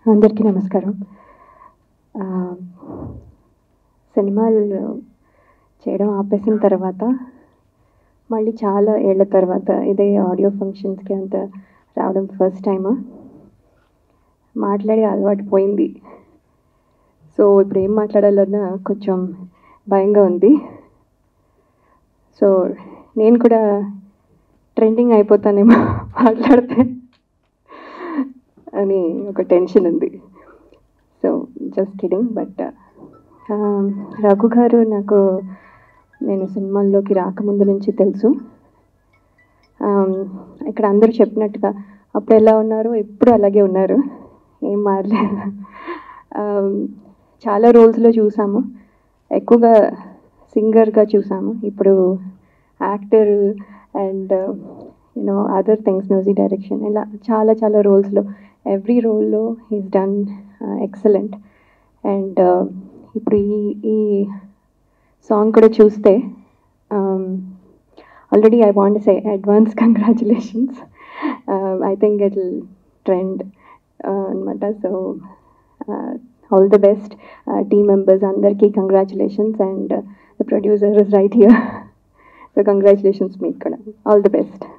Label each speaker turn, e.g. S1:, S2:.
S1: అందరికీ నమస్కారం ఆ, సినిమాలు చేయడం ఆపేసిన తర్వాత మళ్ళీ చాలా ఏళ్ళ తర్వాత ఇదే ఆడియో ఫంక్షన్స్కి అంత రావడం ఫస్ట్ టైం మాట్లాడే అలవాటు పోయింది సో ఇప్పుడు ఏం మాట్లాడాలన్నా కొంచెం భయంగా ఉంది సో నేను కూడా ట్రెండింగ్ అయిపోతానేమో మాట్లాడితే అని ఒక టెన్షన్ ఉంది so just kidding but Raghu garu నాకు నేను సినిమాల్లోకి రాకముందు నుంచి తెలుసు Um, ఇక్కడ అందరూ చెప్పినట్టుగా అప్పుడు ఎలా ఉన్నారు ఇప్పుడు అలాగే ఉన్నారు ఏం మారలేదు Um, చాలా రోల్స్లో చూసాము ఎక్కువగా సింగర్గా చూసాము ఇప్పుడు actor and you know other things music direction ఇలా చాలా చాలా రోల్స్లో ఎవ్రీ రోల్లో హీస్ డన్ ఎక్సలెంట్ అండ్ ఇప్పుడు ఈ ఈ సాంగ్ కూడా చూస్తే already I want say advance congratulations I think it trend అనమాట so all the best team members అందరికీ congratulations and the producer is right here so congratulations మీకు కూడా ఆల్ ద బెస్ట్